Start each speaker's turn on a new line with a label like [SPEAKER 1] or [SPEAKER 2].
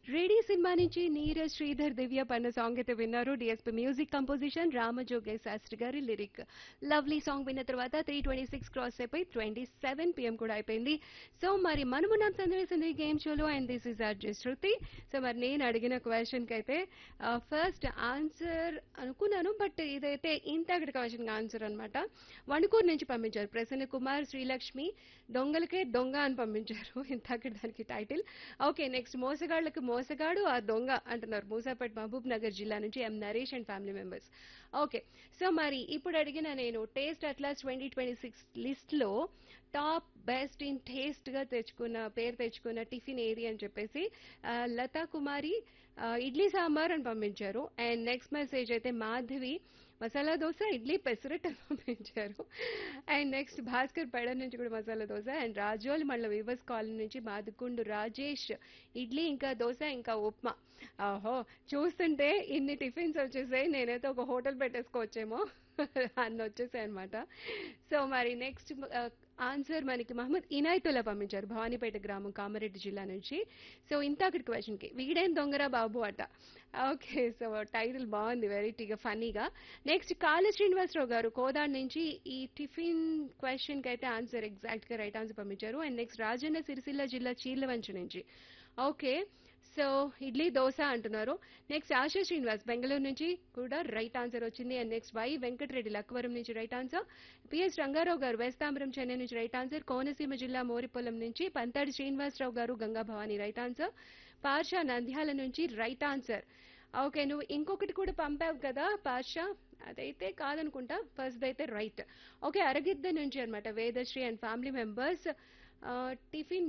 [SPEAKER 1] ready cinema నుంచి నీరజ్ శ్రీధర్ దివ్య పన్న song అయితే విన్నారు DSP music composition Ramajogayya Sastry గారి లిరిక్ లవ్లీ సాంగ్ విన్న తర్వాత త్రీ ట్వంటీ సిక్స్ క్రాస్ అయిపోయి ట్వంటీ సెవెన్ పిఎం కూడా అయిపోయింది సో మరి మనము నా సందేశింది గేమ్ షోలో and this is R Shruti so మరి నేను అడిగిన క్వశ్చన్ కి అయితే ఫస్ట్ ఆన్సర్ అనుకున్నాను బట్ ఇదైతే ఇంతకటి క్వశ్చన్ ఆన్సర్ అనమాట వణుకూరు నుంచి పంపించారు ప్రసన్న కుమార్ శ్రీలక్ష్మి దొంగలకే దొంగ అని పంపించారు ఇంతకటి దానికి టైటిల్ ఓకే నెక్స్ట్ మోసగాళ్లకు మోసగాడు ఆ దొంగ అంటున్నారు మూసాపేట్ మహబూబ్ నగర్ జిల్లా నుంచి M Naresh and family members okay so మరి ఇప్పుడు అడిగిన నేను taste atlas twenty twenty six list లో టాప్ బెస్ట్ ఇన్ టేస్ట్ గా తెచ్చుకున్న పేరు తెచ్చుకున్న టిఫిన్ ఏది అని చెప్పేసి ఆ, లతా కుమారి ఆ, ఇడ్లీ సాంబార్ అని పంపించారు అండ్ నెక్స్ట్ మెసేజ్ అయితే మాధవి మసాలా దోశ ఇడ్లీ పెసరట్ అని పంపించారు అండ్ నెక్స్ట్ భాస్కర్ పెడ నుంచి కూడా మసాలా దోశ అండ్ రాజోల్ మళ్ళీ వివస్ కాలనీ నుంచి మాదుకుండు రాజేష్ ఇడ్లీ ఇంకా దోశ ఇంకా ఉప్మా ఆహో చూస్తుంటే ఇన్ని టిఫిన్స్ వచ్చేసాయి నేనైతే ఒక హోటల్ పెట్టేసుకోవచ్చేమో అన్ని వచ్చేసాయి అనమాట సో మరి నెక్స్ట్ ఆన్సర్ మనకి మహమ్మద్ ఇనాయతుల్లా పంపించారు భవానీపేట గ్రామం కామారెడ్డి జిల్లా నుంచి సో ఇంత అక్కడి క్వశ్చన్ కి వీడేం దొంగరా బాబు అట ఓకే సో టైటిల్ బాగుంది వెరైటీగా ఫన్నీగా నెక్స్ట్ కాళ శ్రీనివాసరావు గారు కోదాడ్ నుంచి ఈ టిఫిన్ క్వశ్చన్ కి అయితే ఆన్సర్ ఎగ్జాక్ట్ గా రైట్ ఆన్సర్ పంపించారు అండ్ నెక్స్ట్ రాజన్న సిరిసిల్ల జిల్లా చీర్లవంచ నుంచి ఓకే సో ఇడ్లీ దోశ అంటున్నారు నెక్స్ట్ ఆశా శ్రీనివాస్ బెంగళూరు నుంచి కూడా రైట్ ఆన్సర్ వచ్చింది and next Y Venkatareddy Lakkavaram నుంచి రైట్ ఆన్సర్ పిఎస్ రంగారావు గారు వేస్తాంబరం చెన్నై నుంచి రైట్ ఆన్సర్ కోనసీమ జిల్లా మోరిపొలం నుంచి పంతాడి శ్రీనివాసరావు గారు గంగా భవాని రైట్ ఆన్సర్ పార్షా నంద్యాల నుంచి రైట్ ఆన్సర్ ఓకే నువ్వు ఇంకొకటి కూడా పంపావు కదా పార్షా అదైతే కాదనుకుంటా ఫస్ట్ అయితే రైట్ ఓకే అరగిద్ద నుంచి అన్నమాట Vedasri and family members tiffin